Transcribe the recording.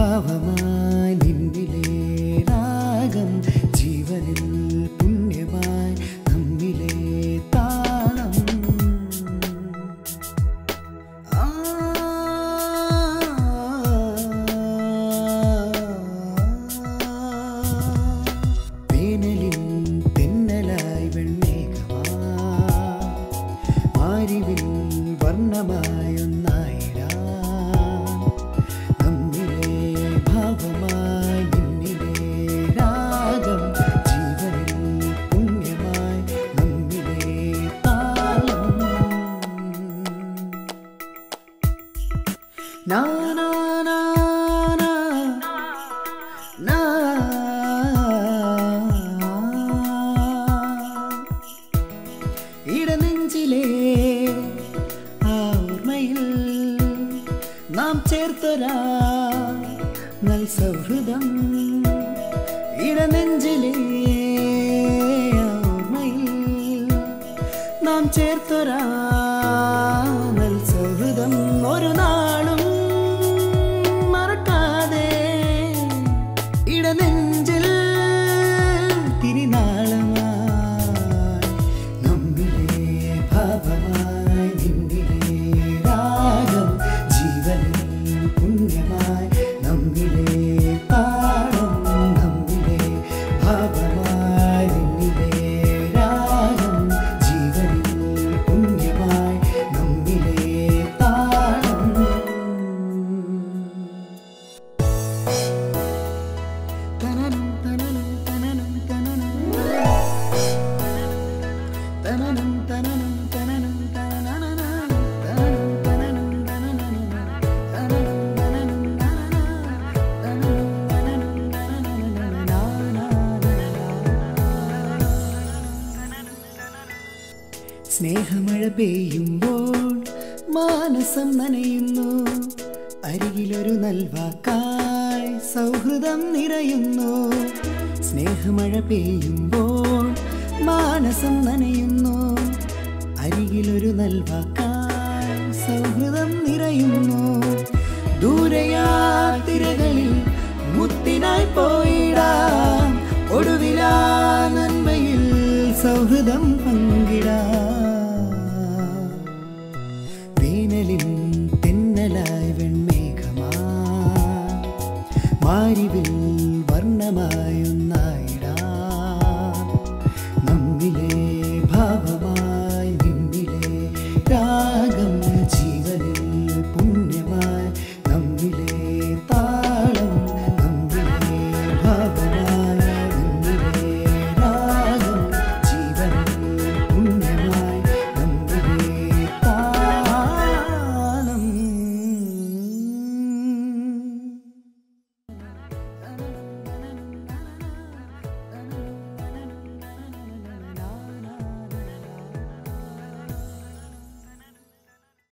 ഭാവമായി നിന്നിലെ രാഗം ജീവനിൽ പുണ്യമായി നമ്മിലെ താളം ആ വേനലിൻ തെന്നലായി വെണ്ണേകമാ മാരിവിൽ വർണ്ണമായൊന്നായിടാം നമ്മിലെ ഭാവമായി നിന്നിലെ രാഗം ജീവനിൽ പുണ്യമായി നമ്മിലെ താളം Na na na na na ഇടനെഞ്ചിലെ ആ ഓർമ്മയിൽ നാം ചേർത്തൊരാ നൽ സൗഹൃദം ഇടനെഞ്ചിലെ ആ ഓർമ്മയിൽ നാം ചേർത്തൊരാ നൽ സൗഹൃദം ഒരു നാളും മറക്കാതെ ഇടനെഞ്ചിൽ തിരിനാളമായി നമ്മിലെ ഭാവമായി നിന്നിലെ രാഗം ജീവനിൽ പുണ്യമായി നമ്മിലെ താളം നമ്മിലെ ഭാവമായി നിന്നിലെ രാഗം ജീവനിൽ പുണ്യമായി നമ്മിലെ താളം തനനം തനനം തനനം തനനം തനനം തനനം തനനം തനനനന തനനം തനനം തനനന തനനം തനനം തനന തനനം തനനം തനനന സ്നേഹമഴ പെയ്യുമ്പോൾ മാനസം നനയുന്നു അരികിലൊരു നൽവാക്കായി സൗഹൃദം നിറയുന്നു സ്നേഹമഴ പെയ്യുമ്പോൾ മാനസം നനയുന്നു അരികിലൊരു നൽവാക്കായി സൗഹൃദം നിറയുന്നു ദൂരയാതിരകളിൽ മുത്തിനായി പോയിടാം ഒടുവിലാ നന്മയിൽ സൗഹൃദം പങ്കിടാം വേനലിൻ തെന്നലായി വെൺമേഘമാ മാരിവിൽ